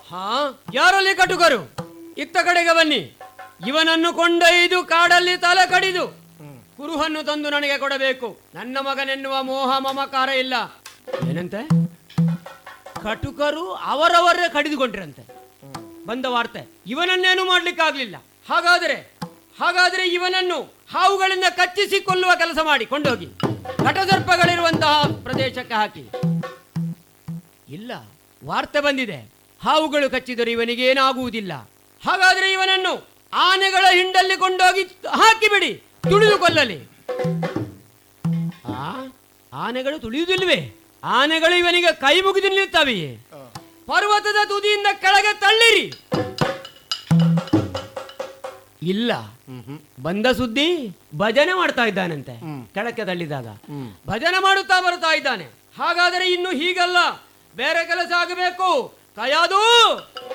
ಹಾ ಯಾರಲ್ಲಿ ಕಟುಕರು ಇತ್ತ ಕಡೆಗೆ ಬನ್ನಿ ಇವನನ್ನು ಕೊಂಡೊಯ್ದು ಕಾಡಲ್ಲಿ ತಲೆ ಕಡಿದು ಕುರುಹನ್ನು ತಂದು ನನಗೆ ಕೊಡಬೇಕು ನನ್ನ ಮಗನೆನ್ನುವ ಮೋಹ ಮಮಕಾರ ಇಲ್ಲ ಏನಂತೆ ಕಟುಕರು ಅವರವರೇ ಕಡಿದುಕೊಂಡ್ರಂತೆ ಬಂದ ವಾರ್ತೆ ಇವನನ್ನೇನು ಮಾಡ್ಲಿಕ್ಕಾಗ್ಲಿಲ್ಲ ಹಾಗಾದರೆ ಹಾಗಾದರೆ ಇವನನ್ನು ಹಾವುಗಳಿಂದ ಕಚ್ಚಿಸಿ ಕೊಲ್ಲುವ ಕೆಲಸ ಮಾಡಿ ಕೊಂಡೋಗಿ ಘಟಸರ್ಪಗಳಿರುವಂತಹ ಪ್ರದೇಶಕ್ಕೆ ಹಾಕಿ ಇಲ್ಲ ವಾರ್ತೆ ಬಂದಿದೆ ಹಾವುಗಳು ಕಚ್ಚಿದರೆ ಇವನಿಗೆ ಏನಾಗುವುದಿಲ್ಲ ಹಾಗಾದ್ರೆ ಇವನನ್ನು ಆನೆಗಳ ಹಿಂಡಲ್ಲಿ ಕೊಂಡೋಗಿ ಹಾಕಿಬಿಡಿ ತುಳಿದು ಕೊಲ್ಲಲಿ ಆ ಆನೆಗಳು ತುಳಿಯುವುದಿಲ್ವೇ ಆನೆಗಳು ಇವನಿಗೆ ಕೈ ಮುಗಿದು ನಿಲ್ಲುತ್ತವೆಯೇ ಪರ್ವತದ ತುದಿಯಿಂದ ಕೆಳಗೆ ತಳ್ಳಿರಿ ಇಲ್ಲ ಬಂದ ಸುದ್ದಿ ಭಜನೆ ಮಾಡ್ತಾ ಇದ್ದಾನಂತೆ ಕೆಳಕ್ಕೆ ತಳ್ಳಿದಾಗ ಭಜನೆ ಮಾಡುತ್ತಾ ಬರ್ತಾ ಇದ್ದಾನೆ ಹಾಗಾದರೆ ಇನ್ನು ಹೀಗಲ್ಲ ಬೇರೆ ಕೆಲಸ ಆಗಬೇಕು ಕಯಾದು